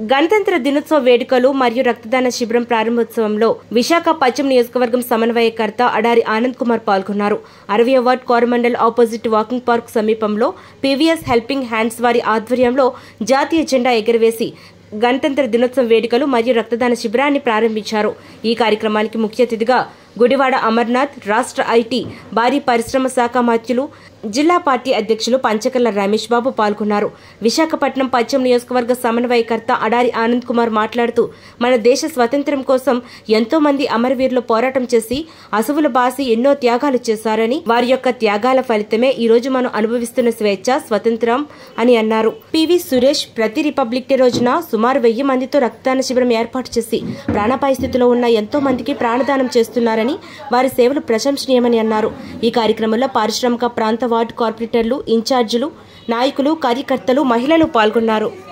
గణతంత్ర దినోత్సవ వేడుకలు మరియు రక్తదాన శిబిరం ప్రారంభోత్సవంలో విశాఖ పశ్చిమ నియోజకవర్గం సమన్వయకర్త అడారి ఆనంద్ కుమార్ పాల్గొన్నారు అరవై ward Coromandel opposite walking park సమీపంలో పీవీఎస్ హెల్పింగ్ హ్యాండ్స్ వారి ఆధ్వర్యంలో జాతీయ జెండా ఎగురవేసి గణతంత్ర దినోత్సవం వేడుకలు మరియు రక్తదాన శిబిరాన్ని ప్రారంభించారు ఈ కార్యక్రమానికి ముఖ్య అతిథిగా గుడివాడ అమర్నాథ్ రాష్ట్ర ఐటీ భారీ పరిశ్రమ శాఖ మంత్రులు జిల్లా పార్టీ అధ్యక్షులు పంచకల్ల రమేష్ బాబు పాల్గొన్నారు విశాఖపట్నం పశ్చిమ నియోజకవర్గ సమన్వయకర్త అడారి ఆనంద్ కుమార్ మాట్లాడుతూ మన దేశ స్వతంత్రం కోసం ఎంతో మంది అమరవీరులు పోరాటం చేసి అసువులు బాసి ఎన్నో త్యాగాలు చేశారని వారి యొక్క త్యాగాల ఫలితమే ఈ రోజు మనం అనుభవిస్తున్న స్వేచ్ఛ స్వతంత్రం అని అన్నారు పివి సురేష్ ప్రతి రిపబ్లిక్ డే రోజున సుమారు వెయ్యి మందితో రక్తదాన శిబిరం ఏర్పాటు చేసి ప్రాణాపాయ స్థితిలో ఉన్న ఎంతో మందికి ప్రాణదానం చేస్తున్నారని వారి సేవలు ప్రశంసనీయమని అన్నారు ఈ కార్యక్రమంలో పారిశ్రామిక ప్రాంత వార్డు కార్పొరేటర్లు ఇన్ఛార్జీలు నాయకులు కార్యకర్తలు మహిళలు పాల్గొన్నారు